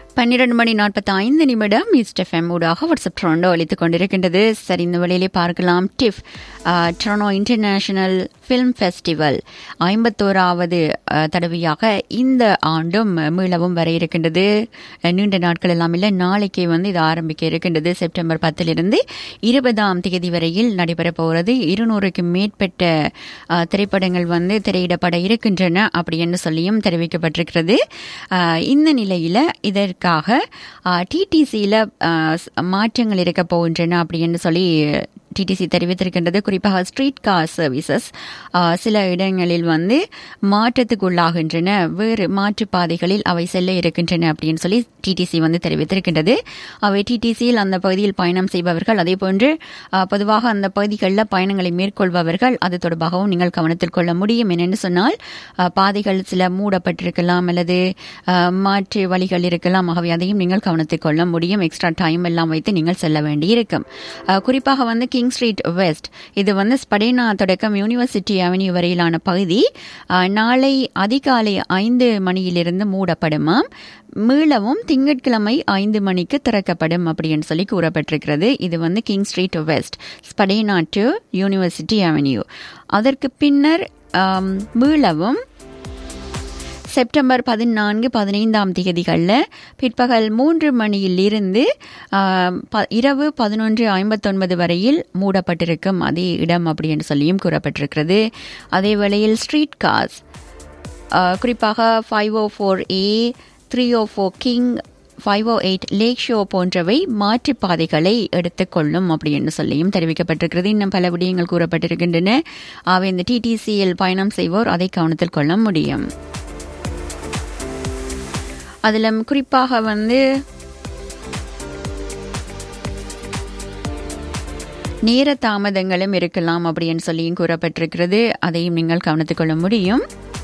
பன்னிரண்டு மணி நாற்பத்தி ஐந்து நிமிடம் ஈஸ்ட் எஃப்எம் ஊடாக வாட்ஸ்அப் ட்ரோண்டோ அளித்துக் கொண்டிருக்கின்றது சரி இந்த வழியிலே பார்க்கலாம் TIFF Toronto International Film Festival ஐம்பத்தோராவது தடவையாக இந்த ஆண்டும் மீளவும் வர இருக்கின்றது நீண்ட நாட்கள் எல்லாம் இல்லை நாளைக்கே வந்து இது ஆரம்பிக்க இருக்கின்றது செப்டம்பர் பத்திலிருந்து இருபதாம் தேதி வரையில் நடைபெற போகிறது இருநூறுக்கும் மேற்பட்ட அஹ், திரைப்படங்கள் வந்து திரையிடப்பட இருக்கின்றன அப்படி என்று சொல்லியும் தெரிவிக்கப்பட்டிருக்கிறது அஹ், இந்த நிலையில் இதற்காக டிடிசியில் மாற்றங்கள் இருக்க போகின்றன அப்படி என்று சொல்லி டிடிசி தெரிவித்திருக்கின்றது குறிப்பாக ஸ்ட்ரீட் கார் சர்வீசஸ் சில இடங்களில் வந்து மாற்றத்துக்குள்ளாகின்றன வேறு மாற்றுப்பாதைகளில் அவை செல்ல இருக்கின்றன அப்படின்னு சொல்லி டிடிசி வந்து தெரிவித்திருக்கின்றது அவை டிடிசியில் அந்த பகுதியில் பயணம் செய்பவர்கள் அதே போன்று அஹ், பொதுவாக அந்த பகுதிகளில் பயணங்களை மேற்கொள்பவர்கள் அது தொடர்பாகவும் நீங்கள் கவனத்தில் கொள்ள முடியும் என்னென்னு சொன்னால் அஹ், பாதைகள் சில மூடப்பட்டிருக்கலாம் அல்லது அஹ், மாற்று வழிகள் இருக்கலாம் ஆகவே அதையும் நீங்கள் கவனத்தில் கொள்ள முடியும் எக்ஸ்ட்ரா டைம் எல்லாம் வைத்து நீங்கள் செல்ல வேண்டியிருக்கும் அஹ், குறிப்பாக வந்து கிங் ஸ்ட்ரீட் வெஸ்ட் இது வந்து ஸ்படேனா தொடக்கம் யூனிவர்சிட்டி அவென்யூ வரையிலான பகுதி அஹ், நாளை அதிகாலை ஐந்து மணியிலிருந்து மூடப்படுமாம் மீளவும் திங்கட்கிழமை ஐந்து மணிக்கு திறக்கப்படும் அப்படின்னு சொல்லி கூறப்பட்டிருக்கிறது இது வந்து King Street West Spadina to University Avenue அதற்கு பின்னர் ஆம், மீளவும் செப்டம்பர் பதினான்கு பதினைந்தாம் தேதிகளில் பிற்பகல் மூன்று மணியிலிருந்து ஆம், ப- இரவு பதினொன்று ஐம்பத்தொன்பது வரையில் மூடப்பட்டிருக்கும் அதே இடம் அப்படின்னு சொல்லியும் கூறப்பட்டிருக்கிறது அதே வேளையில் ஸ்ட்ரீட் கார்ஸ் குறிப்பாக five O four A three O four King five O eight Lake Shore போன்றவை மாற்றுப் பாதைகளை எடுத்துக்கொள்ளும் அப்படின்னு சொல்லியும் தெரிவிக்கப்பட்டிருக்கிறது இன்னும் பல விடயங்கள் கூறப்பட்டிருக்கின்றன அவை இந்த டிடிசியில் பயணம் செய்வோர் அதை கவனத்தில் கொள்ள முடியும் அதில் குறிப்பாக வந்து நேர தாமதங்களும் இருக்கலாம் அப்படின்னு சொல்லியும் கூறப்பட்டிருக்கிறது அதையும் நீங்கள் கவனித்துக் கொள்ள முடியும்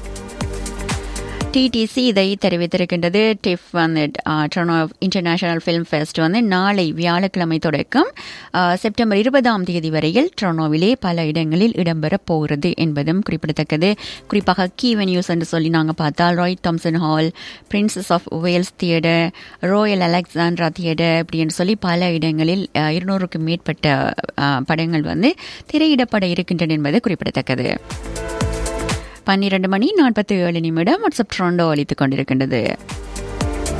டிடிசி இதை தெரிவித்திருக்கின்றது டிஃப் வந்து ட்ரோனோ இன்டர்நேஷனல் ஃபிலிம் ஃபெஸ்ட் வந்து நாளை வியாழக்கிழமை தொடக்கம் ஆ, செப்டம்பர் இருபதாம் தேதி வரையில் ட்ரோனோவிலே பல இடங்களில் இடம்பெறப் போகிறது என்பதும் குறிப்பிடத்தக்கது குறிப்பாக கீ வென்யூஸ் என்று சொல்லி நாங்கள் பார்த்தால் Roy Thomson Hall Princess of Wales Theatre Royal Alexandra Theatre அப்படின்னு சொல்லி பல இடங்களில் ஆ, இருநூறுக்கும் மேற்பட்ட ஆ, படங்கள் வந்து திரையிடப்பட இருக்கின்றன என்பது குறிப்பிடத்தக்கது பன்னிரண்டு மணி நாற்பத்தி ஏழு நிமிடம் வாட்ஸ்அப் ட்ரோண்டோ அளித்துக் கொண்டிருக்கின்றது